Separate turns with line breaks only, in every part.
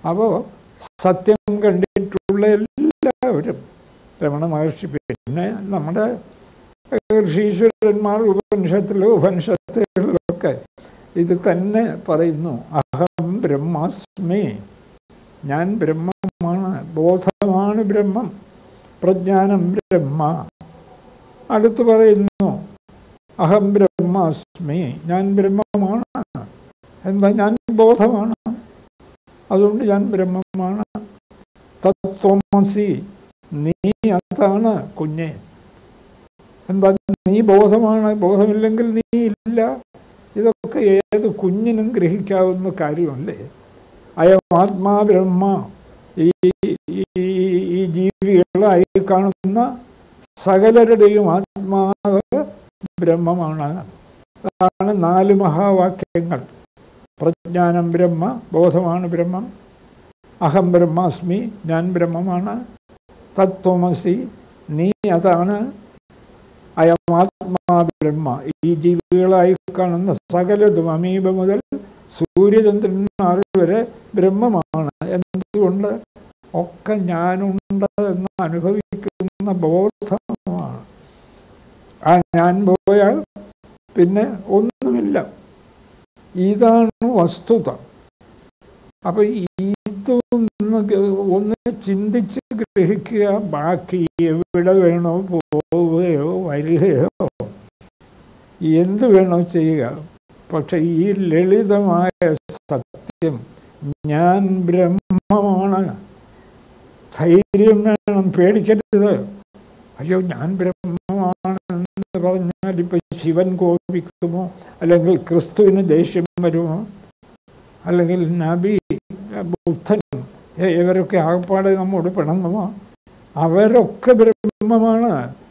അപ്പോൾ സത്യം കണ്ടിട്ടുള്ള എല്ലാവരും രമണ മഹർഷി പിന്നെ നമ്മുടെ ഋഷീശ്വരന്മാർ ഉപനിഷത്തിലും ഉപനിഷത്തുകളിലൊക്കെ ഇത് തന്നെ പറയുന്നു അഹം ബ്രഹ്മാസ്മി ഞാൻ ബ്രഹ്മമാണ് ബോധമാണ് ബ്രഹ്മം പ്രജ്ഞാനം ബ്രഹ്മ അടുത്ത് പറയുന്നു അഹം ബ്രഹ്മാസ്മി ഞാൻ ബ്രഹ്മമാണ് എന്താ ഞാൻ ബോധമാണ് അതുകൊണ്ട് ഞാൻ ബ്രഹ്മമാണ് തത്വമസി നീ അതാണ് കുഞ്ഞെ എന്താ നീ ബോധമാണ് ബോധമില്ലെങ്കിൽ നീ ഇല്ല ഇതൊക്കെ ഏത് കുഞ്ഞിനും ഗ്രഹിക്കാവുന്ന കാര്യമല്ലേ അയം ആത്മാ ബ്രഹ്മ ഈ ഈ ഈ ജീവികളായി കാണുന്ന സകലരുടെയും ആത്മാവ് ബ്രഹ്മമാണ് അതാണ് നാല് മഹാവാക്യങ്ങൾ പ്രജ്ഞാനം ബ്രഹ്മ ബോധമാണ് ബ്രഹ്മം അഹം ബ്രഹ്മാസ്മി ഞാൻ ബ്രഹ്മമാണ് തത്വമസി നീ അതാണ് അയമാത്മാ ബ്രഹ്മ ഈ ജീവികളായി കാണുന്ന സകലതും അമീബ മുതൽ സൂര്യചന്ദ്രന്മാർ വരെ ബ്രഹ്മമാണ് എന്തുകൊണ്ട് ഒക്കെ ഞാനുണ്ട് എന്ന് അനുഭവിക്കുന്ന ബോധമാണ് ആ ഞാൻ പോയാൽ പിന്നെ ഒന്നുമില്ല ഇതാണ് വസ്തുത അപ്പൊ ഇതൊന്ന് ഒന്ന് ചിന്തിച്ച് ഗ്രഹിക്കുക ബാക്കി എവിടെ വേണോ പോവുകയോ വരികയോ എന്ത് വേണോ ചെയ്യുക പക്ഷെ ഈ ലളിതമായ സത്യം ഞാൻ ബ്രഹ്മമാണ് ധൈര്യം വേണം പേടിക്കരുത് അയ്യോ ഞാൻ ബ്രഹ്മമാണെന്ന് പറഞ്ഞാൽ ഇപ്പൊ ശിവൻ കോപിക്കുമോ അല്ലെങ്കിൽ ക്രിസ്തുവിന് ദേഷ്യം വരുമോ അല്ലെങ്കിൽ നബി ബുദ്ധൻ ഏ- ഇവരൊക്കെ ആകപ്പാടെ നമ്മോട് പിണങ്ങുമോ അവരൊക്കെ ബ്രഹ്മമാണ്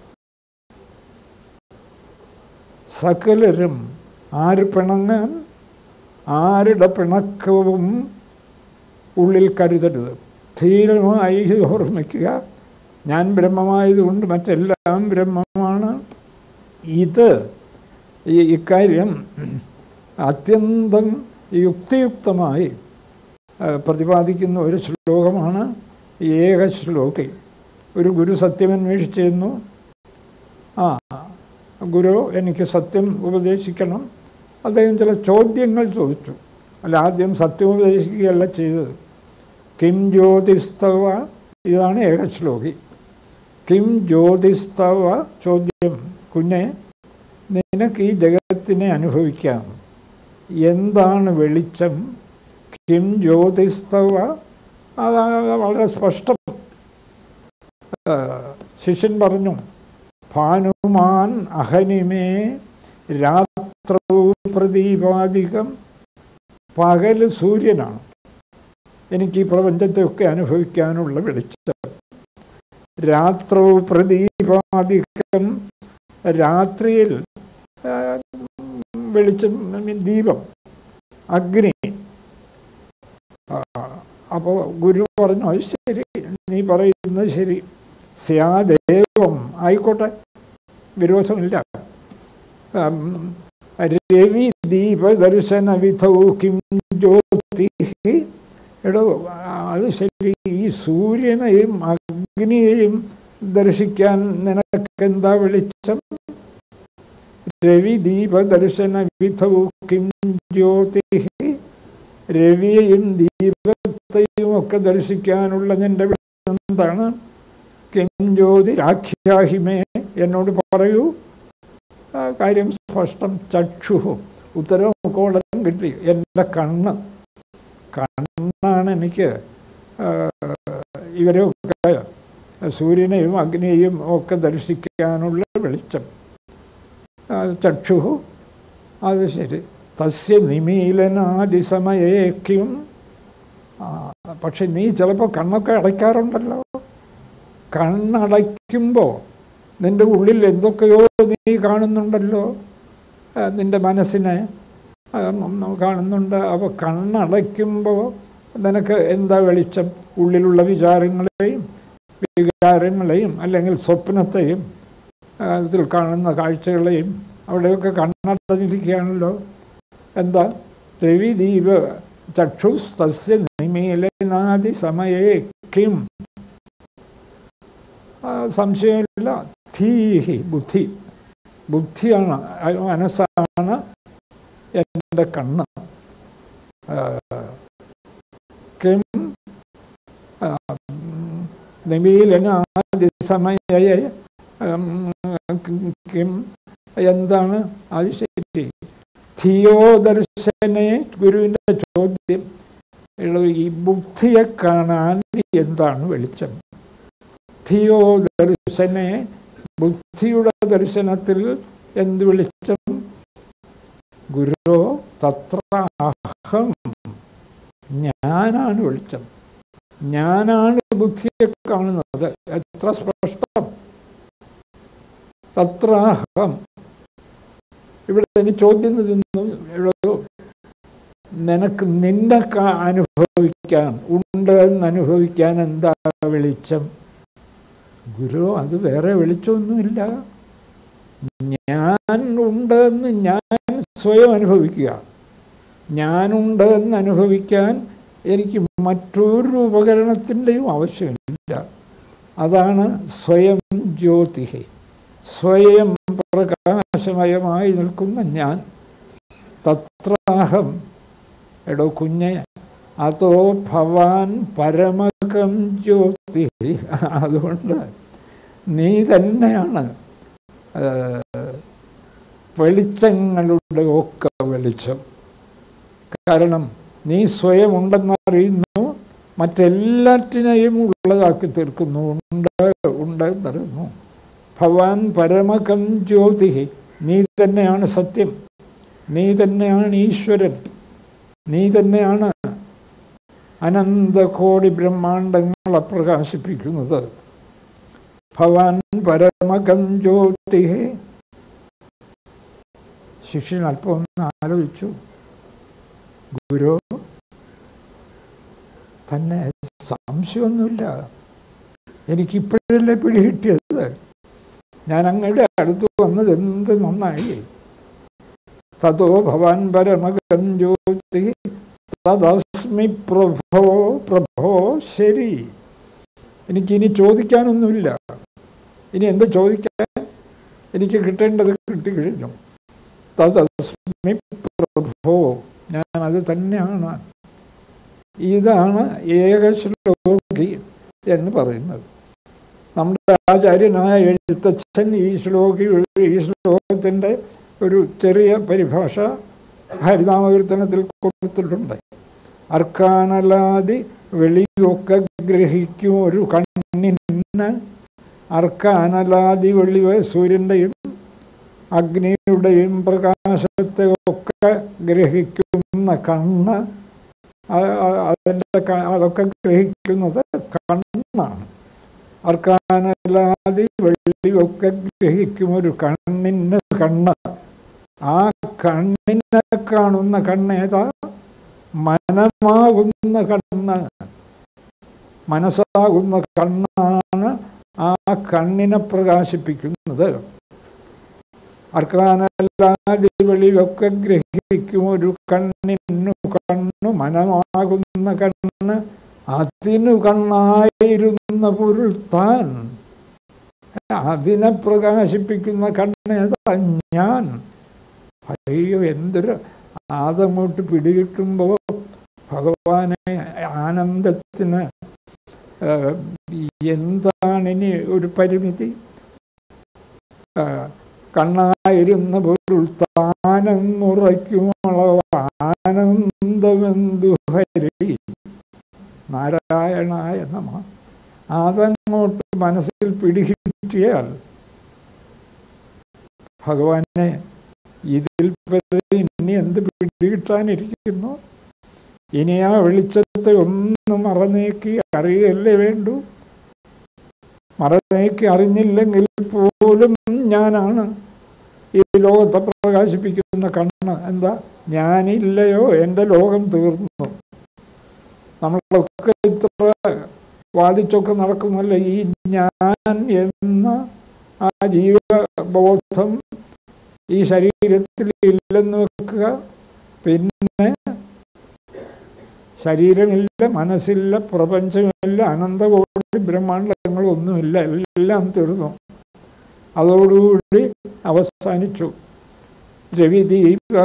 സകലരും ആര് പിണങ്ങാൻ ആരുടെ പിണക്കവും ഉള്ളിൽ കരുതരുത് ധീരമായി ഓർമ്മിക്കുക ഞാൻ ബ്രഹ്മമായതുകൊണ്ട് മറ്റെല്ലാം ബ്രഹ്മമാണ് ഇത് ഈ ഇക്കാര്യം അത്യന്തം യുക്തിയുക്തമായി ആ, പ്രതിപാദിക്കുന്ന ഒരു ശ്ലോകമാണ് ഈ ഏക ശ്ലോകി ഒരു ഗുരു സത്യം അന്വേഷിച്ചിരുന്നു ആ ഗുരു എനിക്ക് സത്യം ഉപദേശിക്കണം അദ്ദേഹം ചില ചോദ്യങ്ങൾ ചോദിച്ചു അല്ല ആദ്യം സത്യം ഉപദേശിക്കുകയല്ല ചെയ്തത് കിം ജ്യോതിസ്തവ ഇതാണ് ഏകശ്ലോകി കിം ജ്യോതിസ്തവ ചോദ്യം കുഞ്ഞെ നിനക്ക് ഈ ജഗത്തിനെ അനുഭവിക്കാം എന്താണ് വെളിച്ചം കിം ജ്യോതിസ്തവ അത് വളരെ സ്പഷ്ടം ആ, ശിഷ്യൻ പറഞ്ഞു ഭാനുമാൻ അഹനിമേ രാത്രൗ പ്രദീപാധികം പകല് സൂര്യനാണ് എനിക്ക് ഈ പ്രപഞ്ചത്തെയൊക്കെ അനുഭവിക്കാനുള്ള വെളിച്ചം രാത്രൗ പ്രദീപാധികം രാത്രിയിൽ ആ, വെളിച്ചം I mean, ദീപം അഗ്നി അപ്പോൾ ഗുരു പറഞ്ഞു അത് ശരി നീ പറയുന്നത് ശരി സ്യാദേവം ആയിക്കോട്ടെ വിരോധമില്ല ഉം, രവി ദീപ ദർശന വിധൗ കിം ജ്യോതി എടോ അത് ശരി ഈ സൂര്യനെയും അഗ്നിയെയും ദർശിക്കാൻ നിനക്കെന്താ വെളിച്ചം രവി ദീപ ദർശന വിധൗ കിം ജ്യോതി രവിയെയും ദീപത്തെയും ഒക്കെ ദർശിക്കാനുള്ള നിന്റെ വെളിച്ചം എന്താണ് കിം ജ്യോതി രാഖ്യാഹിമേ എന്നോട് പറയൂ ആ കാര്യം സ്പഷ്ടം ചക്ഷു ഉത്തരവും കോടലും കിട്ടി എൻ്റെ കണ്ണ് കണ്ണാണ് എനിക്ക് ആ, ഇവരെയൊക്കെ സൂര്യനെയും അഗ്നിയെയും ഒക്കെ ദർശിക്കാനുള്ള വെളിച്ചം ആ, ചക്ഷു അത് ശരി തസ്യ നിമീലനാദിസമയേക്കും ആ, പക്ഷെ നീ ചിലപ്പോൾ കണ്ണൊക്കെ അടയ്ക്കാറുണ്ടല്ലോ കണ്ണടയ്ക്കുമ്പോൾ നിൻ്റെ ഉള്ളിൽ എന്തൊക്കെയോ നീ കാണുന്നുണ്ടല്ലോ ആ, നിൻ്റെ മനസ്സിനെ ആ, ഉം, കാണുന്നുണ്ട് അപ്പോൾ കണ്ണടയ്ക്കുമ്പോൾ നിനക്ക് എന്താ വെളിച്ചം ഉള്ളിലുള്ള വിചാരങ്ങളെയും വികാരങ്ങളെയും അല്ലെങ്കിൽ സ്വപ്നത്തെയും ആ, ഇതിൽ കാണുന്ന കാഴ്ചകളെയും അവിടെയൊക്കെ കണ്ണടഞ്ഞിരിക്കുകയാണല്ലോ എന്താ രവി ദീപ ചക്ഷുസ്തസ്യ നിമീല നിമീലനാദി സമയേ കിം ആ, സംശയമില്ല ധീഹി ബുദ്ധി ബുദ്ധിയാണ് അത് മനസ്സാണ് എൻ്റെ കണ്ണ് ആ, കിം ആ, ഉം, നിമീലനാദി സമയയെ ഉം, കിം എന്താണ് അത് ശരി ധിയോദർശനെ ഗുരുവിൻ്റെ ചോദ്യം എടോ, ഈ ബുദ്ധിയെ കാണാൻ എന്താണ് വെളിച്ചം ധിയോദർശനെ ബുദ്ധിയുടെ ദർശനത്തിൽ എന്ത് വെളിച്ചം ഗുരു തത്ര അഹം ഞാനാണ് വെളിച്ചം ഞാനാണ് ബുദ്ധിയെ കാണുന്നത് എത്ര സ്പഷ്ടം തത്രാഹം ഇവിടെ എനിക്ക് ചോദ്യം നിന്നു എവിടെയോ നിനക്ക് നിന്നെ കാ- അനുഭവിക്കാൻ ഉണ്ട് എന്ന് അനുഭവിക്കാൻ എന്താ വെളിച്ചം ഗുരു അത് വേറെ വെളിച്ചമൊന്നുമില്ല ഞാൻ ഉണ്ട് എന്ന് ഞാൻ സ്വയം അനുഭവിക്കുക ഞാനുണ്ട് എന്ന് അനുഭവിക്കാൻ എനിക്ക് മറ്റൊരു ഉപകരണത്തിൻ്റെയും ആവശ്യമില്ല അതാണ് സ്വയം ജ്യോതി സ്വയം പ്രകാശമയമായി നിൽക്കുന്ന ഞാൻ തത്രാഹം എടോ കുഞ്ഞെ അതോ ഭവാൻ പരമകം ജ്യോതി അതുകൊണ്ട് നീ തന്നെയാണ് ആ, വെളിച്ചങ്ങളുടെ ഒക്കെ വെളിച്ചം കാരണം നീ സ്വയം ഉണ്ടെന്നറിയുന്നു മറ്റെല്ലാറ്റിനെയും ഉള്ളതാക്കി തീർക്കുന്നു ഉണ്ട് ഉണ്ട് എന്നറിയുന്നു ഭവാൻ പരമകം ജ്യോതി നീ തന്നെയാണ് സത്യം നീ തന്നെയാണ് ഈശ്വരൻ നീ തന്നെയാണ് അനന്തകോടി ബ്രഹ്മാണ്ടങ്ങളെ പ്രകാശിപ്പിക്കുന്നത് ഭവാൻ പരമകം ജ്യോതി ശിഷ്യൻ അല്പം ഒന്ന് ആലോചിച്ചു ഗുരു തന്നെ സംശയമൊന്നുമില്ല എനിക്കിപ്പോഴല്ലേ പിടികിട്ടിയത് ഞാൻ അങ്ങയുടെ അടുത്ത് വന്നത് എന്ത് നന്നായി തതോ ഭവാൻ പരമകം ജ്യോതി തദസ്മി പ്രഭോ പ്രഭോ ശരി എനിക്കിനി ചോദിക്കാനൊന്നുമില്ല ഇനി എന്ത് ചോദിക്കാൻ എനിക്ക് കിട്ടേണ്ടത് കിട്ടിക്കഴിഞ്ഞു തദസ്മി പ്രഭോ ഞാൻ അത് തന്നെയാണ് ഇതാണ് ഏകശ്ലോകി എന്ന് പറയുന്നത് നമ്മുടെ ആചാര്യനായ എഴുത്തച്ഛൻ ഈ ശ്ലോകി ഈ ശ്ലോകത്തിൻ്റെ ഒരു ചെറിയ പരിഭാഷ ഹരിനാമകീർത്തനത്തിൽ കൊടുത്തിട്ടുണ്ട് അർക്കാനലാതി വെളിയൊക്കെ ഗ്രഹിക്കും ഒരു കണ്ണിന് അർക്കാനലാതി വെളിവ സൂര്യൻ്റെയും അഗ്നിയുടെയും പ്രകാശത്തെ ഒക്കെ ഗ്രഹിക്കുന്ന കണ്ണ് അ- അ- അതിൻ്റെ ക- അതൊക്കെ ഗ്രഹിക്കുന്നത് കണ്ണാണ് അർക്കാനലാതി വെള്ളിയൊക്കെ ഗ്രഹിക്കും ഒരു കണ്ണിന് കണ്ണ് ആ കണ്ണിനെ കാണുന്ന കണ്ണേതാ മനമാകുന്ന കണ്ണ് മനസ്സാകുന്ന കണ്ണാണ് ആ കണ്ണിനെ പ്രകാശിപ്പിക്കുന്നത് അർക്കാനല്ലാതി വെളിയൊക്കെ ഗ്രഹിക്കും ഒരു കണ്ണിനു കണ്ണു മനമാകുന്ന കണ്ണ് അതിനു കണ്ണായിരുന്ന പൊരുൾ താൻ അതിനെ പ്രകാശിപ്പിക്കുന്ന കണ്ണേതാ ഞാൻ അയ്യോ എന്തൊരു അതങ്ങോട്ട് പിടികിട്ടുമ്പോൾ ഭഗവാനെ ആനന്ദത്തിന് ഏഹ്, എന്താണിനി ഒരു പരിമിതി ഏഹ്, കണ്ണായിരുന്ന പൊരുൾ താനെന്നുറയ്ക്കുമളവ് ആനന്ദമെന്തു ഹരി നാരായണായ നമ അതങ്ങോട്ട് മനസ്സിൽ പിടികിട്ടിയാൽ ഭഗവാനെ ഇതിൽ പരം ഇനി എന്ത് പിടികിട്ടാനിരിക്കുന്നു ഇനി ആ വെളിച്ചത്തെ ഒന്ന് മറന്നേക്കി അറിയല്ലേ വേണ്ടു മറന്നേക്കി അറിഞ്ഞില്ലെങ്കിൽ പോലും ഞാനാണ് ഈ ലോകത്തെ പ്രകാശിപ്പിക്കുന്ന കണ്ണ് എന്താ ഞാനില്ലയോ എൻ്റെ ലോകം തീർന്നു നമ്മളൊക്കെ ഇത്ര വാദിച്ചൊക്കെ നടക്കുന്നല്ല ഈ ഞാൻ എന്ന ആ ജീവബോധം ഈ ശരീരത്തിൽ ഇല്ലെന്ന് വെക്കുക പിന്നെ ശരീരമില്ല മനസ്സില്ല പ്രപഞ്ചമില്ല അനന്തകോടി ബ്രഹ്മാണ്ടങ്ങളൊന്നുമില്ല എല്ലാം തീർന്നു അതോടുകൂടി അവസാനിച്ചു രവിദീപ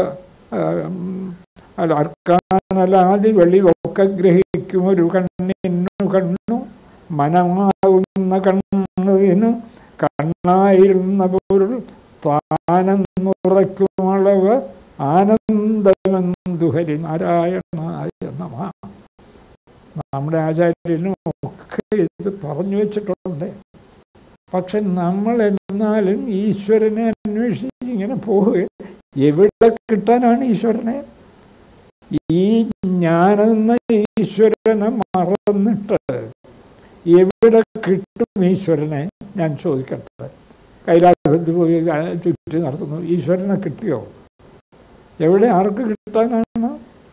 അർക്കാനലാതി വെളിവൊക്കെ ഗ്രഹിക്കും ഒരു കണ്ണിനു കണ്ണു മനമാകുന്ന കണ്ണതിനു കണ്ണായിരുന്ന പൊരുൾ താനെന്നുറയ്ക്കുമളവ് ആനന്ദമെന്തു ഹരിനാരായണായ നമ നമ്മുടെ ആചാര്യനും ഒക്കെ ഇത് പറഞ്ഞു വെച്ചിട്ടുണ്ട് പക്ഷെ നമ്മൾ എന്നാലും ഈശ്വരനെ അന്വേഷിച്ച് ഇങ്ങനെ പോവുക എവിടെ കിട്ടാനാണ് ഈശ്വരനെ ഈ ഞാനെന്ന ഈശ്വരനെ മറന്നിട്ട് എവിടെ കിട്ടും ഈശ്വരനെ ഞാൻ ചോദിക്കട്ടെ കൈലാസത്തിൽ പോയി ചുറ്റി നടത്തുന്നു ഈശ്വരനെ കിട്ടിയോ എവിടെ ആർക്ക് കിട്ടാനാണ്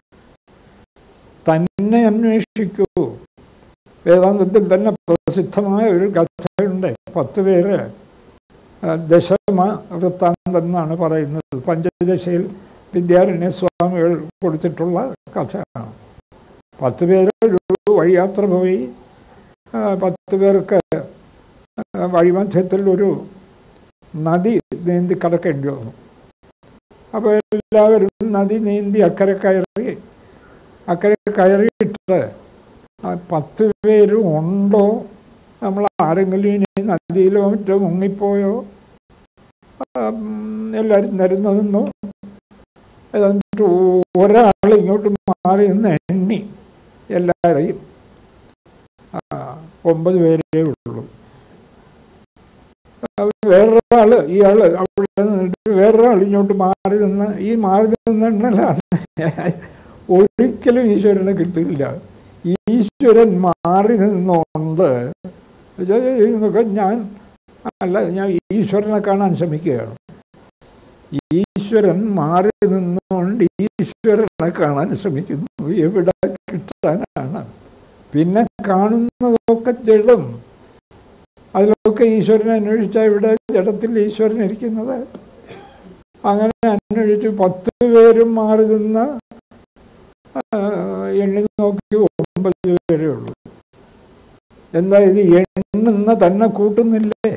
തന്നെ അന്വേഷിക്കൂ വേദാന്തത്തിൽ തന്നെ പ്രസിദ്ധമായ ഒരു കഥയുണ്ട് പത്ത് പേര് ദശമ വൃത്താന്തം എന്നാണ് പറയുന്നത് പഞ്ചദശയിൽ വിദ്യാരണ്യ സ്വാമികൾ കൊടുത്തിട്ടുള്ള കഥയാണ് പത്ത് പേര് ഒരു വഴിയാത്ര പോയി പത്ത് പേർക്ക് വഴിമധ്യത്തിൽ ഒരു നദി നീന്തി കടക്കേണ്ടി വന്നു അപ്പോൾ എല്ലാവരും നദി നീന്തി അക്കരെ കയറി അക്കരെ കയറിയിട്ട് പത്ത് പേരും ഉണ്ടോ നമ്മൾ ആരെങ്കിലും ഇനി നദിയിലോ മറ്റോ മുങ്ങിപ്പോയോ എല്ലാവരും നിരന്നു എന്നിട്ട് ഒരാൾ ഇങ്ങോട്ട് മാറി നിന്ന് എണ്ണി എല്ലാവരെയും ഒമ്പത് പേരേ ഉള്ളൂ വേറൊരാൾ ഇയാൾ അവിടെ നിന്നിട്ട് വേറൊരാൾ ഇങ്ങോട്ട് മാറി നിന്ന് ഈ മാറി നിന്നെണ്ണലാണ് ഒരിക്കലും ഈശ്വരനെ കിട്ടില്ല ഈശ്വരൻ മാറി നിന്നുകൊണ്ട് എന്നൊക്കെ ഞാൻ അല്ല ഞാൻ ഈശ്വരനെ കാണാൻ ശ്രമിക്കുകയാണ് ഈശ്വരൻ മാറി നിന്നുകൊണ്ട് ഈശ്വരനെ കാണാൻ ശ്രമിക്കുന്നു എവിടെ കിട്ടാനാണ് പിന്നെ കാണുന്നതൊക്കെ ജഡം അതിലൊക്കെ ഈശ്വരനെ അന്വേഷിച്ചാൽ ഇവിടെ ജഡത്തിൽ ഈശ്വരൻ ഇരിക്കുന്നത് അങ്ങനെ അന്വേഷിച്ച് പത്ത് പേരും മാറി നിന്ന് എണ്ണി നോക്കി ഒമ്പത് പേരേ ഉള്ളൂ എന്താ ഇത് എണ്ണുന്ന തന്നെ കൂട്ടുന്നില്ലേ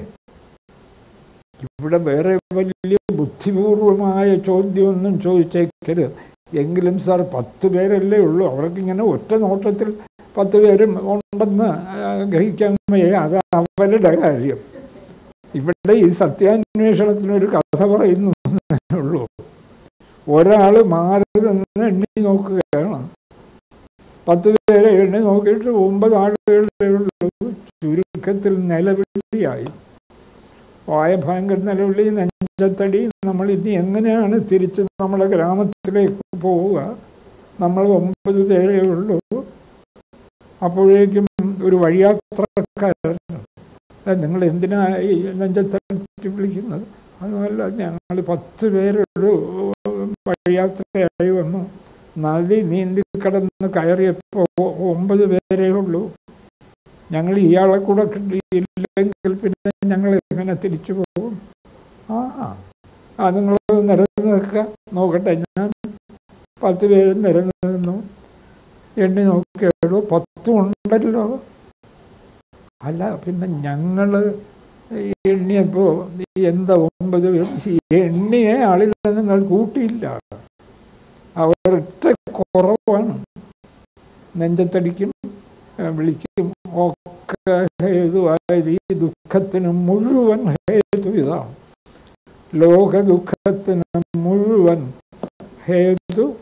ഇവിടെ വേറെ വലിയ ബുദ്ധിപൂർവമായ ചോദ്യമൊന്നും ചോദിച്ചേക്കരുത് എങ്കിലും സാർ പത്ത് പേരല്ലേ ഉള്ളൂ അവർക്കിങ്ങനെ ഒറ്റ നോട്ടത്തിൽ പത്ത് പേരും ഉണ്ടെന്ന് ഗ്രഹിക്കാൻ വയ്യ അത് അവരുടെ കാര്യം ഇവിടെ ഈ സത്യാന്വേഷണത്തിനൊരു കഥ പറയുന്നു ഉള്ളൂ ഒരാൾ മാറി നിന്ന് എണ്ണി നോക്കുകയാണ് പത്ത് പേരെ എണ്ണി നോക്കിയിട്ട് ഒമ്പത് ആളുകളേ ഉള്ളൂ ചുരുക്കത്തിൽ നിലവിളിയായി വായ ഭയങ്കര നിലവിളി നെഞ്ചത്തടി നമ്മൾ ഇനി എങ്ങനെയാണ് തിരിച്ച് നമ്മളെ ഗ്രാമത്തിലേക്ക് പോവുക നമ്മൾ ഒമ്പത് പേരേ ഉള്ളൂ അപ്പോഴേക്കും ഒരു വഴിയാത്രക്കാരൻ നിങ്ങൾ എന്തിനാ ഈ നെഞ്ചത്തടി വിളിക്കുന്നത് അതുമല്ല ഞങ്ങൾ പത്ത് പേരൊരു വഴിയാത്രയായി വന്നു നദി നീന്തി കടന്ന് കയറിയപ്പോൾ ഒമ്പത് പേരേ ഉള്ളൂ ഞങ്ങൾ ഇയാളെ കൂടെ കിട്ടിയില്ലെങ്കിൽ പിന്നെ ഞങ്ങൾ എങ്ങനെ തിരിച്ചു പോകും ആ ആ നിങ്ങൾ നിരന്ന് നിൽക്കുക നോക്കട്ടെ ഞാൻ പത്ത് പേര് നിരന്ന് നിന്നു എണ്ണി നോക്കിയുള്ളൂ പത്തും ഉണ്ടല്ലോ അല്ല പിന്നെ ഞങ്ങൾ എണ്ണിയപ്പോൾ എന്താ ഒമ്പത് എണ്ണിയെ ആളില്ല നിങ്ങൾ കൂട്ടിയില്ല അവരൊറ്റ കുറവാണ് നെഞ്ചത്തടിക്കും വിളിക്കും ഒക്കെ ഹേതുവായത് ഈ ദുഃഖത്തിന് മുഴുവൻ ഹേതു ഇതാണ് ലോക ദുഃഖത്തിന് മുഴുവൻ ഹേതു